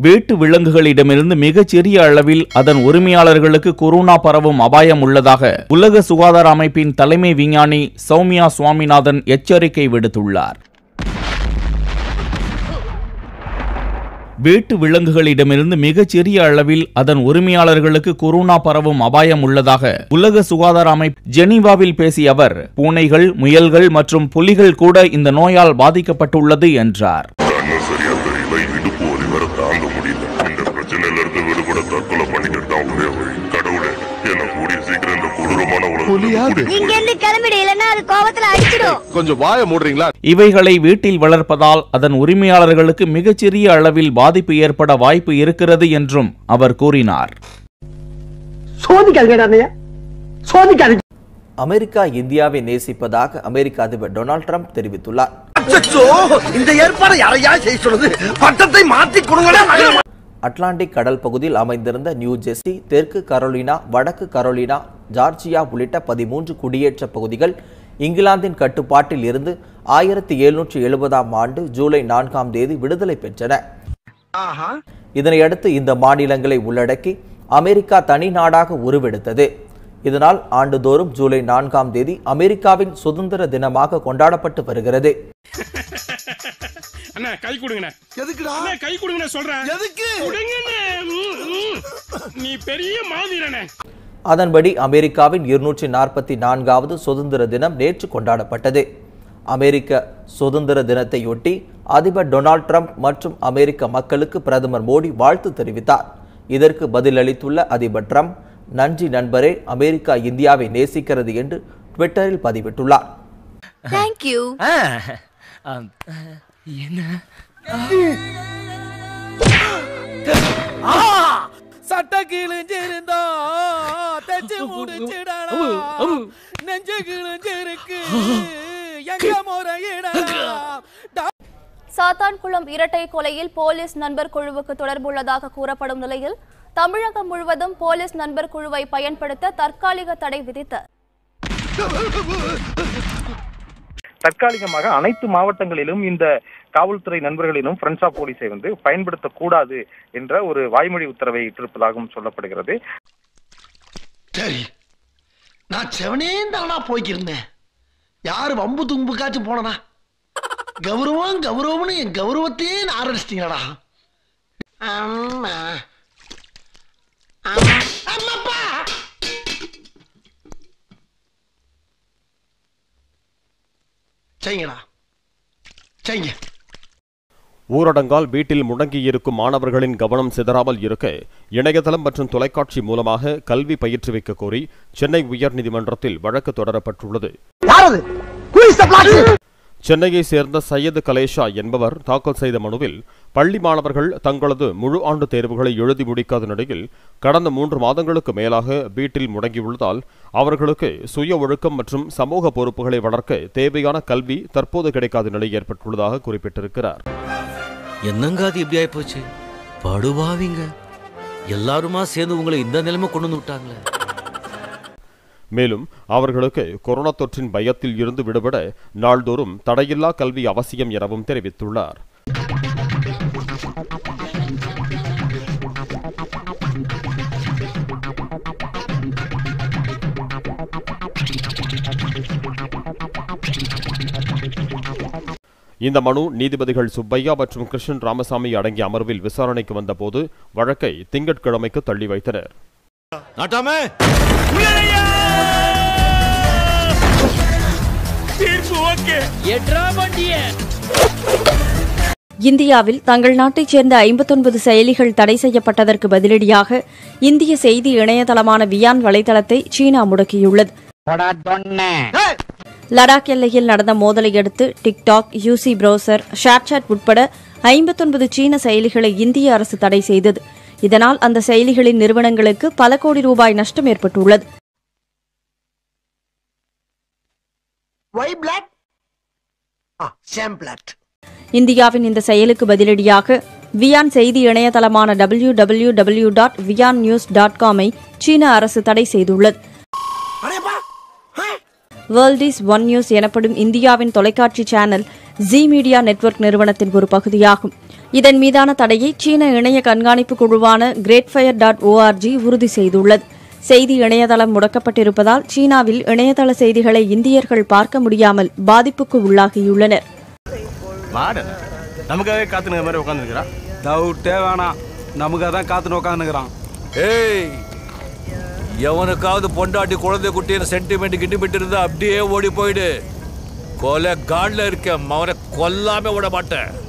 வீட்டு விலங்குகளிடமிருந்து மிகச் சிறிய அளவில் அதன் உரிமையாளர்களுக்கு கொரோனா பரவும் அபாயம் உள்ளதாக உலக சுகாதார அமைப்பின் தலைமை விஞ்ஞானி சௌமியா சுவாமிநாதன் எச்சரிக்கை விடுத்துள்ளார் வீட்டு விலங்குகளிடமிருந்து மிகச் சிறிய அளவில் அதன் உரிமையாளர்களுக்கு கொரோனா பரவும் அபாயம் உள்ளதாக உலக சுகாதார அமைப்பு ஜெனீவாவில் பேசிய அவர் பூனைகள் முயல்கள் மற்றும் புலிகள் கூட இந்த நோயால் பாதிக்கப்பட்டுள்ளது என்றார் கண்ணு சரியா தெரியல இடுப்பு வலி வேற தாங்க முடியல இந்த பிரச்சனையில இருந்து விடுபட தற்கொலை பண்ணிக்கிட்டு தான் ஒரே வழி கடவுளே என்ன கூடிய சீக்கிரம் இந்த கொடூரமான உலகத்துல இங்க இருந்து கிளம்பிடு இல்லன்னா அது கோவத்துல அடிச்சிடும் கொஞ்சம் வாய மூடுறீங்களா இவைகளை வீட்டில் வளர்ப்பதால் அதன் உரிமையாளர்களுக்கு மிகச்சிறிய அளவில் பாதிப்பு ஏற்பட வாய்ப்பு இருக்கிறது என்றும் அவர் கூறினார் சோதிக்காதீங்க அண்ணையா சோதிக்காதீங்க அமெரிக்கா இந்தியாவை நேசிப்பதாக அமெரிக்க அதிபர் டொனால்ட் ட்ரம்ப் தெரிவித்துள்ளார் அச்சோ இந்த ஏற்பாடு யாரையா செய்ய சொல்லுது பட்டத்தை மாத்தி கொடுங்கடா அட்லாண்டிக் கடல் பகுதியில் அமைந்திருந்த நியூ ஜெர்சி தெற்கு கரோலினா வடக்கு கரோலினா ஜார்ஜியா உள்ளிட்ட பதிமூன்று குடியேற்ற பகுதிகள் இங்கிலாந்தின் கட்டுப்பாட்டில் இருந்து ஆயிரத்தி எழுநூற்றி எழுபதாம் ஆண்டு ஜூலை நான்காம் தேதி விடுதலை பெற்றன இதனையடுத்து இந்த மாநிலங்களை உள்ளடக்கி அமெரிக்கா தனி நாடாக உருவெடுத்தது இதனால் ஆண்டுதோறும் ஜூலை நான்காம் தேதி அமெரிக்காவின் சுதந்திர தினமாக கொண்டாடப்பட்டு வருகிறது அண்ணா கை கொடுங்கண்ணே எதுக்குடா அண்ணா கை கொடுங்கண்ணே சொல்றேன் எதுக்கு கொடுங்கண்ணே ம், ம். நீ பெரிய மாதிரண்ணே அதன்படி அமெரிக்காவின் இருநூற்றி நாற்பத்தி நான்காவது சுதந்திர தினம் நேற்று கொண்டாடப்பட்டது அமெரிக்க சுதந்திர தினத்தையொட்டி அதிபர் டொனால்ட் ட்ரம்ப் மற்றும் அமெரிக்க மக்களுக்கு பிரதமர் மோடி வாழ்த்து தெரிவித்தார் இதற்கு பதிலளித்துள்ள அதிபர் ட்ரம்ப் நன்றி நண்பரே அமெரிக்கா இந்தியாவை நேசிக்கிறது என்று ட்விட்டரில் பதிவிட்டுள்ளார் தேங்க்யூ சட்ட கிழிஞ்சிருந்தா தச்சு முடிச்சிடலாம் நெஞ்சு கிழிஞ்சிருக்கு எங்க முறையிடலாம் சாத்தான்குளம் இரட்டை கொலையில் போலீஸ் நண்பர் குழுவுக்கு தொடர்புள்ளதாக கூறப்படும் நிலையில் தமிழகம் முழுவதும் போலீஸ் நண்பர் குழுவை பயன்படுத்த தற்காலிக தடை விதித்த தற்காலிகமாக அனைத்து மாவட்டங்களிலும் இந்த காவல்துறை நண்பர்களிலும் ஃப்ரெண்ட்ஸ் ஆஃப் போலீஸை வந்து பயன்படுத்தக்கூடாது என்ற ஒரு வாய்மொழி உத்தரவை இட்டிருப்பதாகவும் சொல்லப்படுகிறது சரி நான் செவனே தானா போய்க்கிருந்தேன் யாரு வம்பு தும்புக்காச்சும் போனனா கௌரவம் கௌரவம்னு என் கௌரவத்தையே நான் ஆரம்பிச்சிட்டீங்களா ஆமா ஆமா. அம்மாப்பா செய்யுங்கடா செய்யுங்க ஊரடங்கால் வீட்டில் முடங்கியிருக்கும் மாணவர்களின் கவனம் சிதறாமல் இருக்க இணையதளம் மற்றும் தொலைக்காட்சி மூலமாக கல்வி பயிற்றுவிக்க கோரி சென்னை உயர்நீதிமன்றத்தில் வழக்கு தொடரப்பட்டுள்ளது யாரது Who is the black? சென்னையை சேர்ந்த சையது கலேஷா என்பவர் தாக்கல் செய்த மனுவில் பள்ளி மாணவர்கள் தங்களது முழு ஆண்டு தேர்வுகளை எழுதி முடிக்காத நிலையில் கடந்த மூன்று மாதங்களுக்கு மேலாக வீட்டில் முடங்கியுள்ளதால் அவர்களுக்கு சுய ஒழுக்கம் மற்றும் சமூக பொறுப்புகளை வளர்க்க தேவையான கல்வி தற்போது கிடைக்காத நிலை ஏற்பட்டுள்ளதாக குறிப்பிட்டிருக்கிறார் என்னங்க அது இப்படி ஆயிப்போச்சு படுபாவிங்க எல்லாருமா சேர்ந்து உங்களை இந்த நிலைமை கொண்டு வந்து விட்டாங்களே மேலும் அவர்களுக்கு கொரோனா தொற்றின் பயத்தில் இருந்து விடுபட நாள்தோறும் தடையில்லா கல்வி அவசியம் எனவும் தெரிவித்துள்ளார் இந்த மனு நீதிபதிகள் சுப்பையா மற்றும் கிருஷ்ணன் ராமசாமி அடங்கிய அமர்வில் விசாரணைக்கு வந்தபோது வழக்கை திங்கட்கிழமைக்கு தள்ளி வைத்தனர் நாட்டாமே தீர்ப்பு ஓகே எட்ரா வண்டிய இந்தியாவில் தங்கள் நாட்டைச் சேர்ந்த ஐம்பத்தொன்பது செயலிகள் தடை செய்யப்பட்டதற்கு பதிலடியாக இந்திய செய்தி இணையதளமான வியான் வலைதளத்தை சீனா முடக்கியுள்ளது லடாக் எல்லையில் நடந்த மோதலை அடுத்து டிக்டாக் யூசி ப்ரௌசர் ஷேர்சாட் உட்பட ஐம்பத்தொன்பது சீன செயலிகளை இந்திய அரசு தடை செய்தது இதனால் அந்த செயலிகளின் நிறுவனங்களுக்கு பல கோடி ரூபாய் நஷ்டம் ஏற்பட்டுள்ளது Why black? Ah, Sam black. இந்தியாவின் இந்த செயலுக்கு பதிலடியாக வியான் செய்தி இணையதளமான டபிள்யூ டபிள்யூ டபிள்யூ டாட் வியான் நியூஸ் டாட் காமை சீன அரசு தடை செய்துள்ளது வேர்ல்ட் இஸ் ஒன் நியூஸ் எனப்படும் இந்தியாவின் தொலைக்காட்சி சேனல் ஜி மீடியா நெட்வொர்க் நிறுவனத்தின் ஒரு பகுதியாகும் இதன் மீதான தடையை சீன இணைய கண்காணிப்பு குழுவான கிரேட் ஃபயர் டாட் ஓஆர்ஜி உறுதி செய்துள்ளது செய்தி இணையதளம் முடக்கப்பட்டிருப்பதால் சீனாவில் இணையதள செய்திகளை இந்தியர்கள் பார்க்க முடியாமல் பாதிப்புக்கு உள்ளாகியுள்ளனர் மாடன நமக்காகவே காத்துன மாதிரி உட்காந்துருக்கிறான் டவுட்டே வேணாம் நமக்காக தான் காத்துன்னு உட்காந்துக்கிறான் ஏய் எவனுக்காவது பொண்டாட்டி குழந்தை குட்டின்னு சென்டிமெண்ட் கிண்டிமெண்ட் இருந்தா அப்படியே ஓடி போயிடு கொலை காட்ல இருக்க அவனை கொல்லாம விட மாட்டேன்